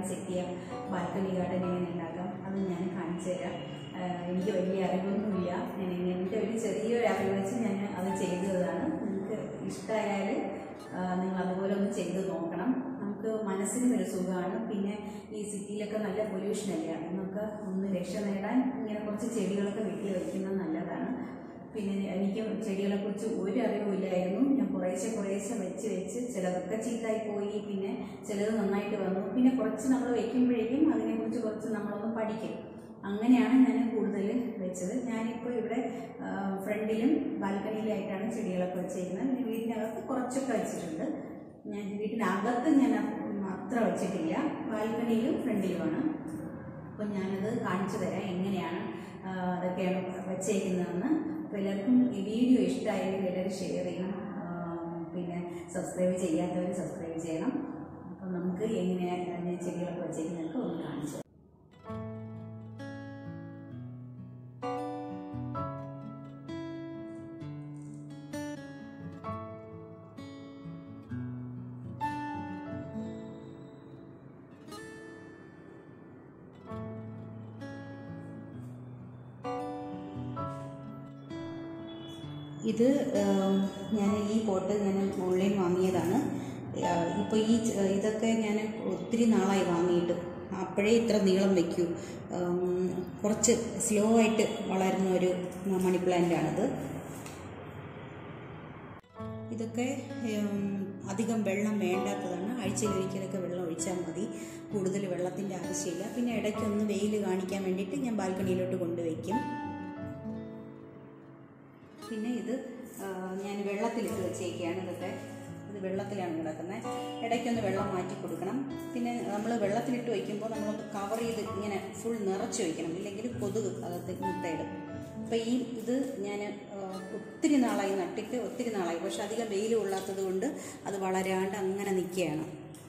Set ചെയ്യാം balcony garden എങ്ങനെ ഉണ്ടാക്കാം അത് ഞാൻ കാണിച്ചു തരാം ആഹ് എനിക്ക് വലിയ അറിവൊന്നുമില്ല ഞാൻ എൻ്റെ ഒരു ചെറിയൊരു അറിവ് വെച്ച് ഞാൻ അത് ചെയ്തതാണ് നിങ്ങൾക്ക് ഇഷ്ടമായാൽ നിങ്ങൾ അതുപോലെ ഒന്ന് ചെയ്ത് നോക്കണം നമുക്ക് മനസ്സിനും ഒരു സുഖമാണ് പിന്നെ ഈ സിറ്റിയിലൊക്കെ നല്ല പൊല്യൂഷൻ അല്ലേ അതിനൊക്കെ ഒന്ന് രക്ഷ നേടാൻ ഇങ്ങനെ കുറച്ച് ചെടികളൊക്കെ വീട്ടിൽ വയ്ക്കുന്നത് നല്ലതാണ് പിന്നെ എനിക്ക് ചെടികളെ കുറിച്ച് ഒരു അറിവുമില്ലായിരുന്നു ഞാൻ കുറേശ്ശെ കുറേശ്ശെ വെച്ച് വെച്ച് ചിലതൊക്കെ ചീത്തായി പോയി പിന്നെ ചിലത് നന്നായിട്ട് വന്നു പിന്നെ കുറച്ച് നമ്മൾ വെക്കുമ്പോഴേക്കും അതിനെക്കുറിച്ച് കുറച്ച് നമ്മളൊന്ന് പഠിക്കും അങ്ങനെയാണ് ഞാൻ കൂടുതൽ വെച്ചത് ഞാനിപ്പോൾ ഇവിടെ ആ, ഫ്രണ്ടിലും ബാൽക്കണിയിലായിട്ടാണ് ചെടികളൊക്കെ വെച്ചിരിക്കുന്നത് പിന്നെ വീടിനകത്ത് കുറച്ചൊക്കെ വെച്ചിട്ടുണ്ട് ഞാൻ വീട്ടിനകത്ത് ഞാൻ അത്ര വെച്ചിട്ടില്ല ബാൽക്കണിയിലും ഫ്രണ്ടിലുമാണ് അപ്പോൾ ഞാനത് കാണിച്ചു തരാം എങ്ങനെയാണ് ആ, അതൊക്കെയാണ് വെച്ചേക്കുന്നതെന്ന് അപ്പോൾ എല്ലാവർക്കും ഈ വീഡിയോ ഇഷ്ടമായെങ്കിൽ എല്ലാവരും ഷെയർ ചെയ്യണം ആ, പിന്നെ സബ്സ്ക്രൈബ് ചെയ്യാത്തവർ സബ്സ്ക്രൈബ് ചെയ്യണം അപ്പോൾ നമുക്ക് എങ്ങനെയാണ് ഞാൻ ചെടികളൊക്കെ വെച്ചേക്കുന്നതൊക്കെ ഒന്ന് കാണിച്ചു തരാം. ഇത് ഞാൻ ഈ പോട്ട് ഞാൻ ഓൺലൈൻ വാങ്ങിയതാണ് ഇപ്പോൾ ഈ ച- ഇതൊക്കെ ഞാൻ ഒത്തിരി നാളായി വാങ്ങിയിട്ട് അപ്പോഴേ ഇത്ര നീളം വയ്ക്കൂ ഉം, കുറച്ച് സ്ലോ ആയിട്ട് വളരുന്ന ഒരു മണി പ്ലാന്റാണിത് ഇതൊക്കെ ഉം, അധികം വെള്ളം വേണ്ടാത്തതാണ് ആഴ്ചയിൽ ഒരിക്കലൊക്കെ വെള്ളം ഒഴിച്ചാൽ മതി കൂടുതൽ വെള്ളത്തിൻ്റെ ആവശ്യമില്ല പിന്നെ ഇടയ്ക്കൊന്ന് വെയിൽ കാണിക്കാൻ വേണ്ടിയിട്ട് ഞാൻ ബാൽക്കണിയിലോട്ട് കൊണ്ടുവയ്ക്കും പിന്നെ ഇത് ആ, ഞാൻ വെള്ളത്തിലിട്ട് വെച്ചേക്കുകയാണ് ഇതൊക്കെ ഇത് വെള്ളത്തിലാണ് കിടക്കുന്നത് ഇടയ്ക്കൊന്ന് വെള്ളം മാറ്റി കൊടുക്കണം പിന്നെ നമ്മൾ വെള്ളത്തിലിട്ട് വയ്ക്കുമ്പോൾ നമ്മളൊന്ന് കവർ ചെയ്ത് ഇങ്ങനെ ഫുൾ നിറച്ച് വയ്ക്കണം ഇല്ലെങ്കിൽ കൊതുക് അകത്ത് മുട്ടയിടും അപ്പോൾ ഈ ഇത് ഞാൻ ഒത്തിരി നാളായി നട്ടിട്ട് ഒത്തിരി നാളായി പക്ഷെ അധികം വെയിൽ കൊള്ളാത്തത് കൊണ്ട് അത് വളരാണ്ട് അങ്ങനെ നിൽക്കുകയാണ്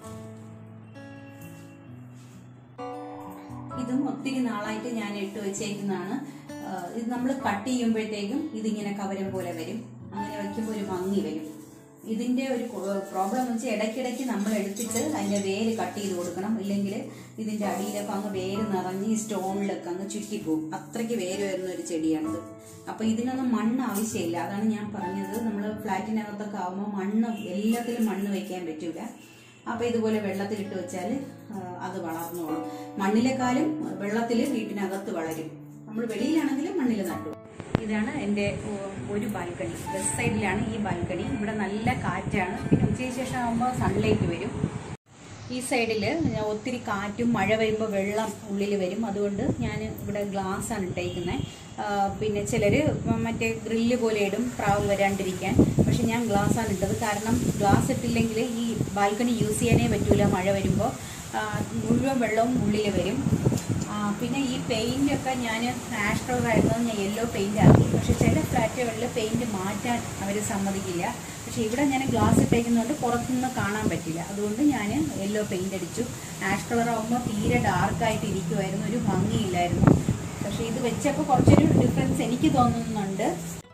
ഇതും ഒത്തിരി നാളായിട്ട് ഞാൻ ഇട്ട് വെച്ചേക്കുന്നതാണ് ആ, ഇത് നമ്മൾ കട്ട് ചെയ്യുമ്പോഴത്തേക്കും ഇതിങ്ങനെ കവരം പോലെ വരും അങ്ങനെ വയ്ക്കുമ്പോൾ ഒരു ഭംഗി വരും ഇതിന്റെ ഒരു പ്രോബ്ലം എന്ന് വെച്ചാൽ ഇടയ്ക്കിടയ്ക്ക് നമ്മൾ എടുത്തിട്ട് അതിന്റെ വേര് കട്ട് ചെയ്ത് കൊടുക്കണം ഇല്ലെങ്കിൽ ഇതിന്റെ അടിയിലൊക്കെ അങ്ങ് വേര് നിറഞ്ഞ് ഈ സ്റ്റോണിലൊക്കെ അങ്ങ് ചുറ്റിപ്പോവും അത്രയ്ക്ക് വേര് വരുന്ന ഒരു ചെടിയാണിത് അപ്പൊ ഇതിനൊന്നും മണ്ണ് ആവശ്യമില്ല അതാണ് ഞാൻ പറഞ്ഞത് നമ്മൾ ഫ്ലാറ്റിനകത്തൊക്കെ ആവുമ്പോൾ മണ്ണ് എല്ലാത്തിലും മണ്ണ് വെക്കാൻ പറ്റൂല അപ്പൊ ഇതുപോലെ വെള്ളത്തിലിട്ട് വെച്ചാൽ അത് വളർന്നോളും മണ്ണിലെക്കാളും വെള്ളത്തിൽ വീട്ടിനകത്ത് വളരും നമ്മൾ വെളിയിലാണെങ്കിലും മണ്ണിൽ നട്ടു ഇതാണ് എൻ്റെ ഒ- ഒരു ബാൽക്കണി വെസ്റ്റ് സൈഡിലാണ് ഈ ബാൽക്കണി ഇവിടെ നല്ല കാറ്റാണ് പിന്നെ ഉച്ചയ്ക്ക് ശേഷം ആകുമ്പോൾ സൺലൈറ്റ് വരും ഈ സൈഡിൽ ഒത്തിരി കാറ്റും മഴ വരുമ്പോൾ വെള്ളം ഉള്ളിൽ വരും അതുകൊണ്ട് ഞാൻ ഇവിടെ ഗ്ലാസ് ആണ് ഇട്ടേക്കുന്നത് പിന്നെ ചിലർ മറ്റേ ഗ്രില്ല് പോലെ ഇടും പ്രാവ് വരാണ്ടിരിക്കാൻ പക്ഷെ ഞാൻ ഗ്ലാസ് ആണ് ഇട്ടത് കാരണം ഗ്ലാസ് ഇട്ടില്ലെങ്കിൽ ഈ ബാൽക്കണി യൂസ് ചെയ്യാനേ പറ്റൂല മഴ വരുമ്പോൾ മുഴുവൻ വെള്ളവും ഉള്ളിൽ വരും ആ, പിന്നെ ഈ പെയിന്റ് ഒക്കെ ഞാൻ ആഷ് കളർ ആയിരുന്നത് ഞാൻ യെല്ലോ പെയിന്റ് ആക്കി പക്ഷെ ചില ഫ്ലാറ്റുകളിൽ പെയിന്റ് മാറ്റാൻ അവർ സമ്മതിക്കില്ല പക്ഷെ ഇവിടെ ഞാൻ ഗ്ലാസ് ഇട്ടേക്കുന്നതുകൊണ്ട് പുറത്തുനിന്ന് കാണാൻ പറ്റില്ല അതുകൊണ്ട് ഞാൻ യെല്ലോ പെയിന്റ് അടിച്ചു ആഷ് കളർ ആകുമ്പോൾ തീരെ ഡാർക്കായിട്ട് ഇരിക്കുമായിരുന്നു ഒരു ഭംഗിയില്ലായിരുന്നു പക്ഷെ ഇത് വെച്ചപ്പോൾ കുറച്ചൊരു ഡിഫറൻസ് എനിക്ക് തോന്നുന്നുണ്ട്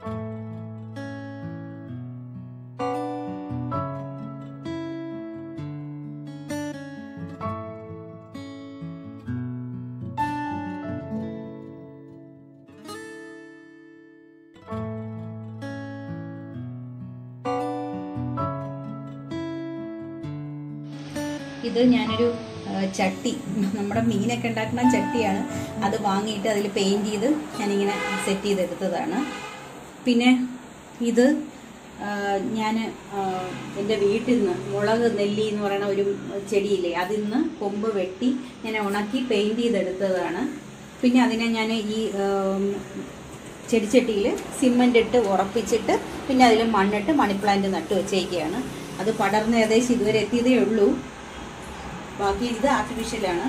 ഇത് ഞാനൊരു ആ, ചട്ടി നമ്മുടെ മീനൊക്കെ ഉണ്ടാക്കുന്ന ചട്ടിയാണ് അത് വാങ്ങിയിട്ട് അതിൽ പെയിന്റ് ചെയ്ത് ഞാനിങ്ങനെ സെറ്റ് ചെയ്തെടുത്തതാണ് പിന്നെ ഇത് ഞാൻ എൻ്റെ വീട്ടിൽ നിന്ന് മുളക് നെല്ലി എന്ന് പറയുന്ന ഒരു ചെടിയില്ലേ അതിൽ നിന്ന് കൊമ്പ് വെട്ടി ഞാൻ ഉണക്കി പെയിന്റ് ചെയ്തെടുത്തതാണ് പിന്നെ അതിനെ ഞാൻ ഈ ആം, ചെടിച്ചട്ടിയിൽ സിമൻ്റ് ഇട്ട് ഉറപ്പിച്ചിട്ട് പിന്നെ അതിൽ മണ്ണിട്ട് മണി പ്ലാന്റ് നട്ടു വെച്ചേക്കുകയാണ് അത് പടർന്ന് ഏകദേശം ഇതുവരെ എത്തിയതേ ഉള്ളൂ ബാക്കി ഇത് ആർട്ടിഫിഷ്യലാണ്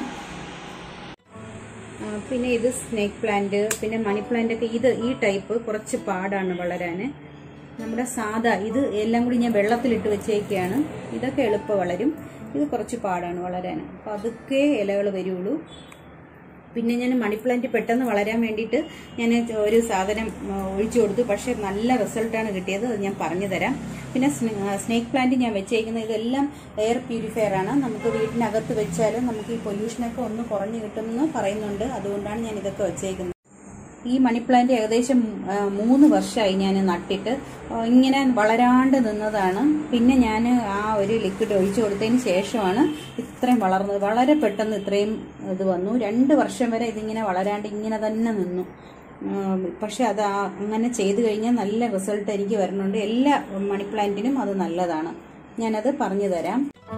ആ, പിന്നെ ഇത് സ്നേക്ക് പ്ലാന്റ് പിന്നെ മണി പ്ലാന്റ് ഒക്കെ ഇത് ഈ ടൈപ്പ് കുറച്ച് പാടാണ് വളരാൻ നമ്മുടെ സാധാ ഇത് എല്ലാം കൂടി ഞാൻ വെള്ളത്തിലിട്ട് വെച്ചേക്കുകയാണ് ഇതൊക്കെ എളുപ്പം വളരും ഇത് കുറച്ച് പാടാണ് വളരാൻ അപ്പം അതൊക്കെ ഇലകൾ വരുള്ളൂ പിന്നെ ഞാൻ മണി പ്ലാന്റ് പെട്ടെന്ന് വളരാൻ വേണ്ടിയിട്ട് ഞാൻ ഒരു സാധനം ആ, ഒഴിച്ചു കൊടുത്തു പക്ഷെ നല്ല റിസൾട്ടാണ് കിട്ടിയത് അത് ഞാൻ പറഞ്ഞു തരാം പിന്നെ സ്നേക്ക് പ്ലാന്റ് ഞാൻ വെച്ചേക്കുന്നത് ഇതെല്ലാം എയർ പ്യൂരിഫയർ ആണ് നമുക്ക് വീട്ടിനകത്ത് വെച്ചാലും നമുക്ക് ഈ പൊല്യൂഷനൊക്കെ ഒന്ന് കുറഞ്ഞു കിട്ടുമെന്ന് പറയുന്നുണ്ട് അതുകൊണ്ടാണ് ഞാൻ ഇതൊക്കെ വെച്ചേക്കുന്നത് ഈ മണി പ്ലാന്റ് ഏകദേശം ആ, മൂന്ന് വർഷമായി ഞാൻ നട്ടിട്ട് ആ, ഇങ്ങനെ വളരാണ്ട് നിന്നതാണ് പിന്നെ ഞാൻ ആ ഒരു ലിക്വിഡ് ഒഴിച്ചു കൊടുത്തതിന് ശേഷമാണ് ഇത്രയും വളർന്നത് വളരെ പെട്ടെന്ന് ഇത്രയും ഇത് വന്നു രണ്ട് വർഷം വരെ ഇതിങ്ങനെ വളരാണ്ട് ഇങ്ങനെ തന്നെ നിന്നു ആ, പക്ഷെ അത് ആ- അങ്ങനെ ചെയ്തു കഴിഞ്ഞാൽ നല്ല റിസൾട്ട് എനിക്ക് വരുന്നുണ്ട് എല്ലാ മണി പ്ലാന്റിനും അത് നല്ലതാണ് ഞാനത് പറഞ്ഞു തരാം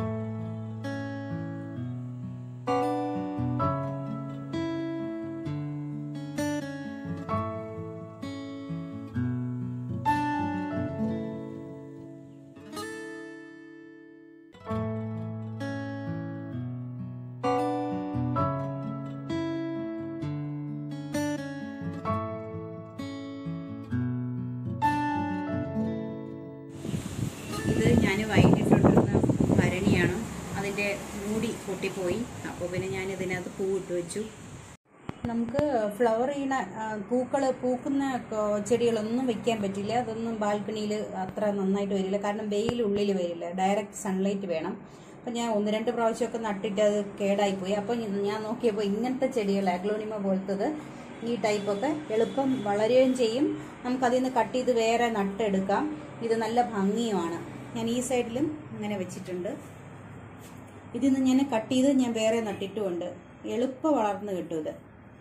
ഇത് ഞാൻ വൈകിട്ടിട്ടിരുന്ന ഭരണിയാണ് അതിൻ്റെ മൂടി പൊട്ടിപ്പോയി അപ്പോൾ പിന്നെ ഞാൻ ഇതിനകത്ത് പൂവിട്ട് വെച്ചു നമുക്ക് ഫ്ലവർ ചെയ്യണ പൂക്കൾ പൂക്കുന്ന ക- ചെടികളൊന്നും വെക്കാൻ പറ്റില്ല അതൊന്നും ബാൽക്കണിയിൽ അത്ര നന്നായിട്ട് വരില്ല കാരണം വെയിൽ ഉള്ളിൽ വരില്ല ഡയറക്റ്റ് സൺലൈറ്റ് വേണം അപ്പം ഞാൻ ഒന്ന് രണ്ട് പ്രാവശ്യമൊക്കെ നട്ടിട്ട് അത് കേടായിപ്പോയി അപ്പോൾ ഞാൻ നോക്കിയപ്പോൾ ഇങ്ങനത്തെ ചെടികൾ അഗ്ലോണിമ പോലത്തത് ഈ ടൈപ്പൊക്കെ എളുപ്പം വളരുകയും ചെയ്യും നമുക്കതിൽ നിന്ന് കട്ട് ചെയ്ത് വേറെ നട്ടെടുക്കാം ഇത് നല്ല ഭംഗിയുമാണ് ഞാൻ ഈ സൈഡിലും അങ്ങനെ വെച്ചിട്ടുണ്ട് ഇതിൽ നിന്ന് ഞാൻ കട്ട് ചെയ്ത് ഞാൻ വേറെ നട്ടിട്ടുമുണ്ട് എളുപ്പം വളർന്ന് കിട്ടും ഇത്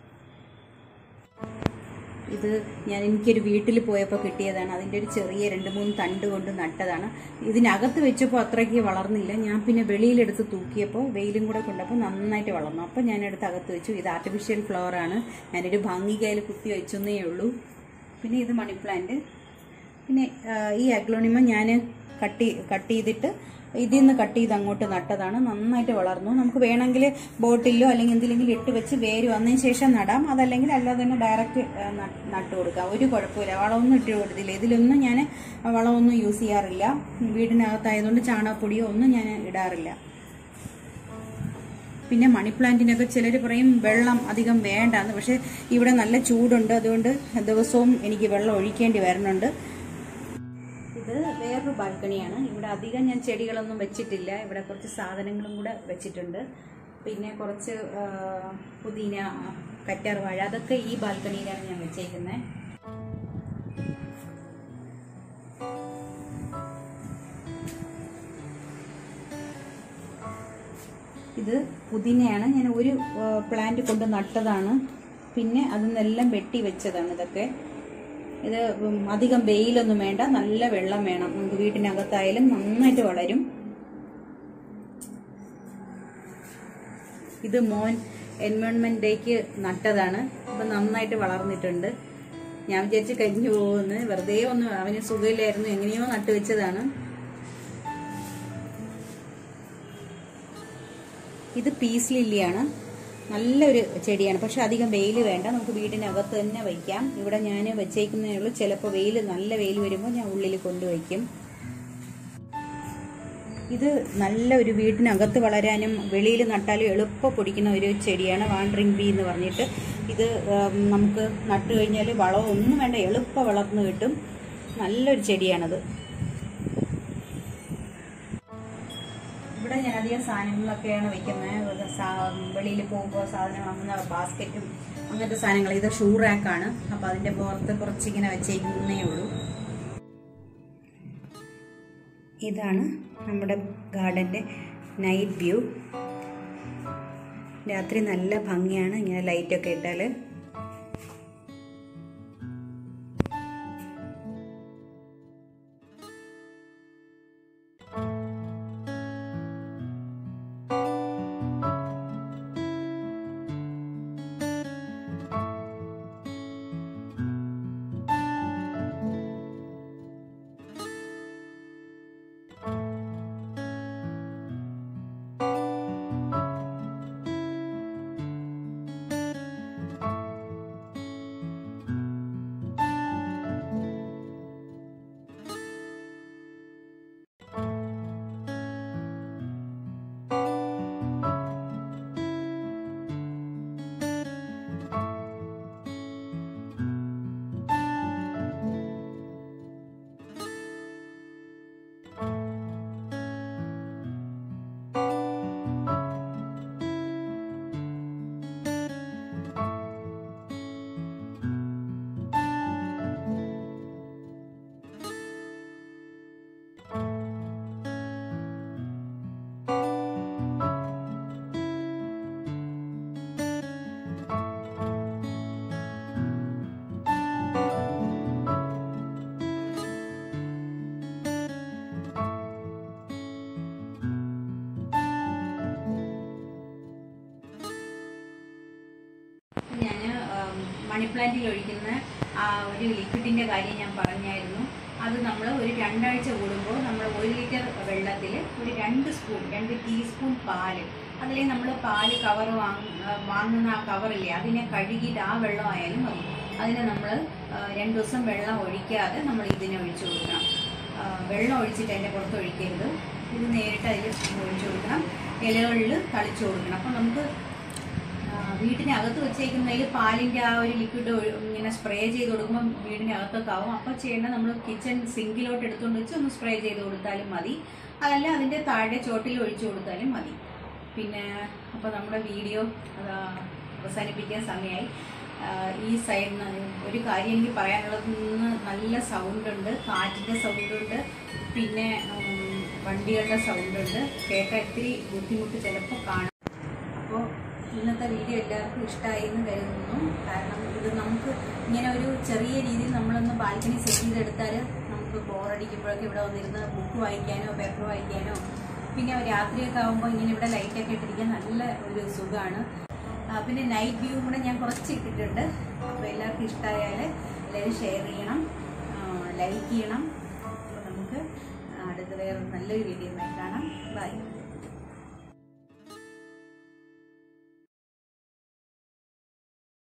ഇത് ഞാൻ എനിക്കൊരു വീട്ടിൽ പോയപ്പോൾ കിട്ടിയതാണ് അതിൻ്റെ ഒരു ചെറിയ രണ്ട് മൂന്ന് തണ്ട് കൊണ്ട് നട്ടതാണ് ഇതിനകത്ത് വെച്ചപ്പോൾ അത്രയ്ക്ക് വളർന്നില്ല ഞാൻ പിന്നെ വെളിയിലെടുത്ത് തൂക്കിയപ്പോൾ വെയിലും കൂടെ കൊണ്ടപ്പോൾ നന്നായിട്ട് വളർന്നു അപ്പോൾ ഞാനെടുത്ത് അകത്ത് വെച്ചു ഇത് ആർട്ടിഫിഷ്യൽ ഫ്ലവർ ആണ് ഞാനൊരു ഭംഗികയിൽ കുത്തി വെച്ചെന്നേ ഉള്ളൂ പിന്നെ ഇത് മണി പ്ലാന്റ് പിന്നെ ആ, ഈ അഗ്ലോണിമ ഞാൻ കട്ട് കട്ട് ചെയ്തിട്ട് ഇതിൽ നിന്ന് കട്ട് ചെയ്ത് അങ്ങോട്ട് നട്ടതാണ് നന്നായിട്ട് വളർന്നു നമുക്ക് വേണമെങ്കിൽ ബോട്ടിലോ അല്ലെങ്കിൽ എന്തിലെങ്കിലും ഇട്ട് വെച്ച് വേര് വന്നതിന് ശേഷം നടാം അതല്ലെങ്കിൽ അല്ലാതെ തന്നെ ഡയറക്റ്റ് നട്ട് കൊടുക്കാം ഒരു കുഴപ്പമില്ല വളമൊന്നും ഇട്ട് കൊടുത്തില്ല ഇതിലൊന്നും ഞാൻ വളമൊന്നും യൂസ് ചെയ്യാറില്ല വീടിനകത്തായതുകൊണ്ട് ചാണകപ്പൊടിയോ ഒന്നും ഞാൻ ഇടാറില്ല പിന്നെ മണി പ്ലാന്റിനൊക്കെ ചിലർ പറയും വെള്ളം അധികം വേണ്ടാന്ന് പക്ഷെ ഇവിടെ നല്ല ചൂടുണ്ട് അതുകൊണ്ട് ദിവസവും എനിക്ക് വെള്ളം ഒഴിക്കേണ്ടി വരുന്നുണ്ട് ഇത് വേറൊരു ബാൽക്കണിയാണ് ഇവിടെ അധികം ഞാൻ ചെടികളൊന്നും വെച്ചിട്ടില്ല ഇവിടെ കുറച്ച് സാധനങ്ങളും കൂടെ വെച്ചിട്ടുണ്ട് പിന്നെ കുറച്ച് ആ, പുതിന കറ്റാർ വാഴ അതൊക്കെ ഈ ബാൽക്കണിയിലാണ് ഞാൻ വെച്ചേക്കുന്നത് ഇത് പുതിനയാണ് ഞാൻ ഒരു പ്ലാന്റ് കൊണ്ട് നട്ടതാണ് പിന്നെ അതിൽ നിന്നെല്ലാം വെട്ടി വെച്ചതാണ് ഇതൊക്കെ ഇത് ഉം അധികം വെയിലൊന്നും വേണ്ട നല്ല വെള്ളം വേണം നമുക്ക് വീട്ടിനകത്തായാലും നന്നായിട്ട് വളരും ഇത് മോൻ എൻവയോൺമെന്റ് ഡേക്ക് നട്ടതാണ് അപ്പൊ നന്നായിട്ട് വളർന്നിട്ടുണ്ട് ഞാൻ വിചാരിച്ച് കരിഞ്ഞു പോകുമെന്ന് വെറുതെ ഒന്ന് അവന് സുഖമില്ലായിരുന്നു എങ്ങനെയോ നട്ടുവെച്ചതാണ് ഇത് പീസ് ലില്ലിയാണ് നല്ലൊരു ചെടിയാണ് പക്ഷെ അധികം വെയിൽ വേണ്ട നമുക്ക് വീടിനകത്ത് തന്നെ വയ്ക്കാം ഇവിടെ ഞാൻ വെച്ചേക്കുന്നേ ഉള്ളൂ ചിലപ്പോൾ വെയിൽ നല്ല വെയിൽ വരുമ്പോൾ ഞാൻ ഉള്ളിൽ കൊണ്ടുവയ്ക്കും ഇത് നല്ല ഒരു വീടിനകത്ത് വളരാനും വെളിയിൽ നട്ടാലും എളുപ്പം പൊടിക്കുന്ന ഒരു ചെടിയാണ് വാണ്ടറിങ് ബീ എന്ന് പറഞ്ഞിട്ട് ഇത് ഉം, നമുക്ക് നട്ടു കഴിഞ്ഞാൽ വളവും ഒന്നും വേണ്ട എളുപ്പം വളർന്നു കിട്ടും നല്ലൊരു ചെടിയാണത് ഇവിടെ ഞാൻ അധികം സാധനങ്ങളൊക്കെയാണ് വെക്കുന്നത് വെളിയിൽ പോകുമ്പോൾ സാധനം വാങ്ങുന്ന ബാസ്ക്കറ്റും അങ്ങനത്തെ സാധനങ്ങൾ ഇത് ഷൂ റാക്കാണ് അപ്പൊ അതിന്റെ പുറത്ത് കുറച്ചിങ്ങനെ വെച്ചേക്കുന്നേ ഉള്ളൂ ഇതാണ് നമ്മുടെ ഗാർഡന്റെ നൈറ്റ് വ്യൂ രാത്രി നല്ല ഭംഗിയാണ് ഇങ്ങനെ ലൈറ്റൊക്കെ ഇട്ടാൽ മണി പ്ലാന്റിൽ ഒഴിക്കുന്ന ആ ഒരു ലിക്വിഡിന്റെ കാര്യം ഞാൻ പറഞ്ഞായിരുന്നു അത് നമ്മൾ ഒരു രണ്ടാഴ്ച കൂടുമ്പോൾ നമ്മൾ ഒരു ലിറ്റർ വെള്ളത്തിൽ ഒരു രണ്ട് സ്പൂൺ രണ്ട് ടീസ്പൂൺ പാല് അതിലേക്ക് നമ്മൾ പാല് കവർ വാങ്ങുന്ന ആ കവറില്ലേ അതിനെ കഴുകിയിട്ട് ആ വെള്ളം ആയാലും മതി അതിനെ നമ്മൾ രണ്ട് ദിവസം വെള്ളം ഒഴിക്കാതെ നമ്മൾ ഇതിനെ ഒഴിച്ചു കൊടുക്കണം ആ, വെള്ളം ഒഴിച്ചിട്ട് അതിൻ്റെ പുറത്ത് ഒഴിക്കരുത് ഇത് നേരിട്ട് അതിൽ ഒഴിച്ചു കൊടുക്കണം ഇലകളിൽ തളിച്ചു കൊടുക്കണം അപ്പം നമുക്ക് ആ, വീടിനകത്ത് വെച്ചേക്കുന്നതിൽ പാലിൻ്റെ ആ ഒരു ലിക്വിഡ് ഇങ്ങനെ സ്പ്രേ ചെയ്ത് കൊടുക്കുമ്പോൾ വീടിനകത്തൊക്കെ ആവും അപ്പോൾ ചെയ്യേണ്ട നമ്മൾ കിച്ചൺ സിങ്കിലോട്ട് എടുത്തുകൊണ്ട് വെച്ച് ഒന്ന് സ്പ്രേ ചെയ്ത് കൊടുത്താലും മതി അതല്ല അതിൻ്റെ താഴെ ചോട്ടിൽ ഒഴിച്ചു കൊടുത്താലും മതി പിന്നെ അപ്പോൾ നമ്മുടെ വീഡിയോ അതാ അവസാനിപ്പിക്കാൻ സമയമായി ആ, ഈ സൈഡിൽ ഒരു കാര്യം എനിക്ക് പറയാനുള്ളത് ഇന്ന് നല്ല സൗണ്ട് ഉണ്ട് കാറ്റിൻ്റെ സൗണ്ട് ഉണ്ട് പിന്നെ ഉം, വണ്ടികളുടെ സൗണ്ട് ഉണ്ട് കേൾക്കാൻ ഇത്തിരി ബുദ്ധിമുട്ട് ചിലപ്പോൾ കാണാം അപ്പോൾ ഇന്നത്തെ വീഡിയോ എല്ലാവർക്കും ഇഷ്ടമായി എന്ന് കരുതുന്നു കാരണം ഇത് നമുക്ക് ഇങ്ങനെ ഒരു ചെറിയ രീതിയിൽ നമ്മളൊന്ന് ബാൽക്കണി സെറ്റ് ചെയ്തെടുത്താൽ നമുക്ക് ബോറടിക്കുമ്പോഴൊക്കെ ഇവിടെ വന്നിരുന്ന് ബുക്ക് വായിക്കാനോ പേപ്പർ വായിക്കാനോ പിന്നെ രാത്രിയൊക്കെ ആകുമ്പോൾ ഇങ്ങനെ ഇവിടെ ലൈറ്റൊക്കെ ഇട്ടിരിക്കാൻ നല്ല ഒരു സുഖമാണ് ആ, പിന്നെ നൈറ്റ് വ്യൂ കൂടെ ഞാൻ കുറച്ച് ഇട്ടിട്ടുണ്ട് അപ്പോൾ എല്ലാവർക്കും ഇഷ്ടമായാൽ എല്ലാവരും ഷെയർ ചെയ്യണം ലൈക്ക് ചെയ്യണം അപ്പോൾ നമുക്ക് അടുത്ത വേറെ നല്ലൊരു വീഡിയോ കാണാം ബൈ